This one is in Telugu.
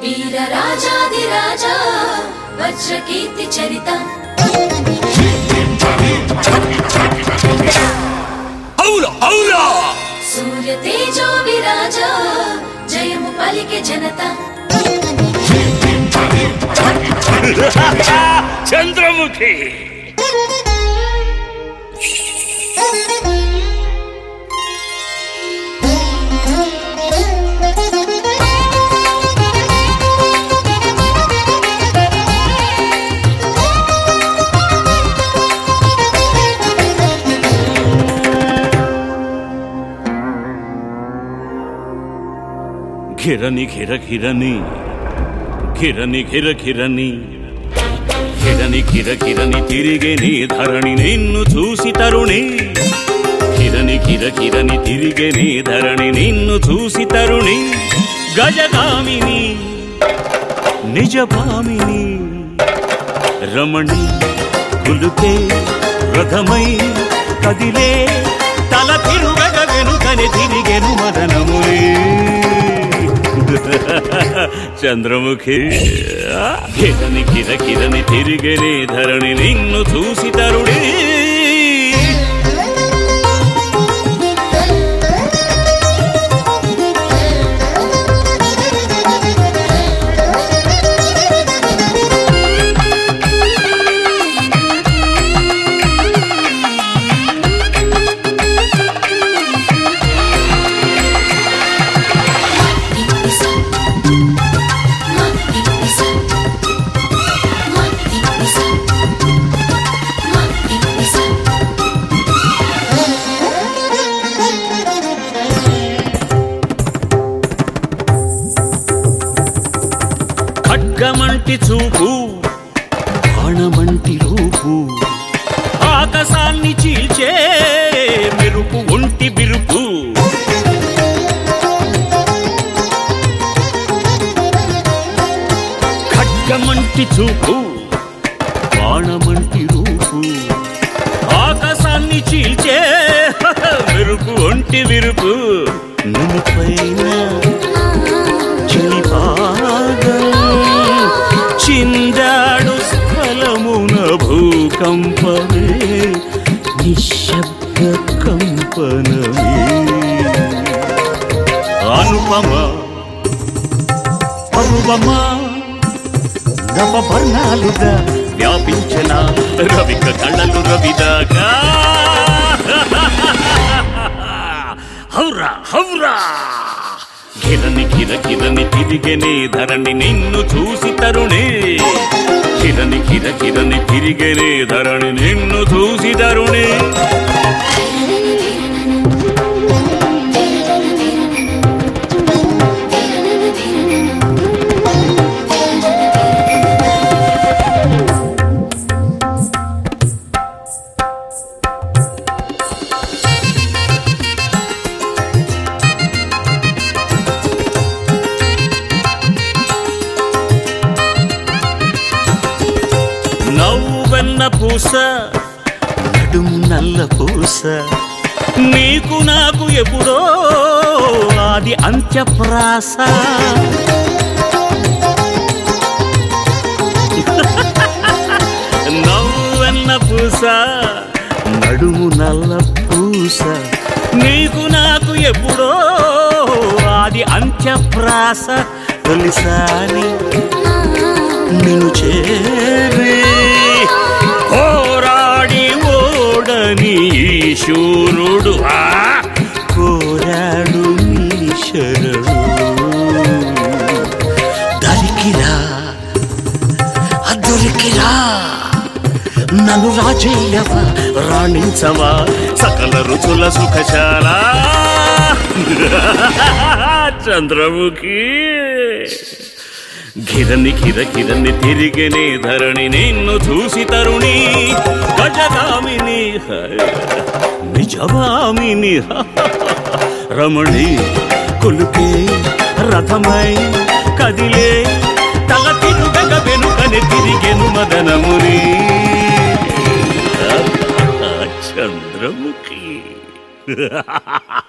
వీర రాజాదిరాజా వజ్రకీర్తి చరిత అవులా అవులా సూర్య తేజో విరాజా జయము పలికే జనత చంద్రముఖి ఘిరని ఘిర ఘిరని ఘిరని ఘిర ఘిరని ఘిరని ఘిర ఘిరని తిరిగే నీ ధరణి నిన్ను చూసి తరుణి కిరణి కిర కిరణి తిరిగే నీ ధరణి నిన్ను చూసి తరుణి గజగామిని నిజభామిని రమణి కులుకే రథమై కదిలే తల తిరుగగ వెనుకని తిరిగెను మదనములే చంద్రముఖి కిరణి కిర కిరణి తిరిగెనే ధరణి నిన్ను చూసి తరుడే ఖడ్గమంటి చూపు బాణమంటి రూపు ఆకాశాన్ని చీల్చే మెరుపు ఒంటి బిరుపు ఖడ్గమంటి చూపు బాణమంటి రూపు ఆకాశాన్ని చీల్చే మెరుపు ఒంటి విరుపు నునుపైన చిలిపాగం చిందాడు స్థలమున భూకంపమే నిశ్శబ్ద కంపనమే అనుపమ పరువమా నవవర్ణాలుగా వ్యాపించిన రవిక కళ్ళలు రవిదాకా హౌరా హౌరా కిరణి కిర కిరణి తిరిగెనే ధరణి నిన్ను చూసి తరుణే కిరణి కిర కిరణి తిరిగెనే ధరణి నిన్ను చూసి తరుణే నవ్వు వెన్న పూస నడుము నల్ల పూస నీకు నాకు ఎప్పుడో ఆది అంత్యప్రాస నవ్వు వెన్న పూస నడుము నల్ల పూస నీకు నాకు ఎప్పుడో ఆది అంత్యప్రాస తొలిసారి నిన్ను చేరే పోరాడి ఓడని ఈశూరుడు ఆ కోరాడు నీ శరణు దరికిరా దొరికిరా నన్ను రాజేయవా రాణించవా సకల రుచుల సుఖశాల చంద్రముఖి గిరని గిర గిరని తిరిగనే ధరణి నిన్ను చూసి తరుణి గజగామిని హై, నిజవామిని హ, రమణి కొలుకే రథమై కదిలే తల తిరుగగ వెనుకని తిరిగెను మదనముని చంద్రముఖి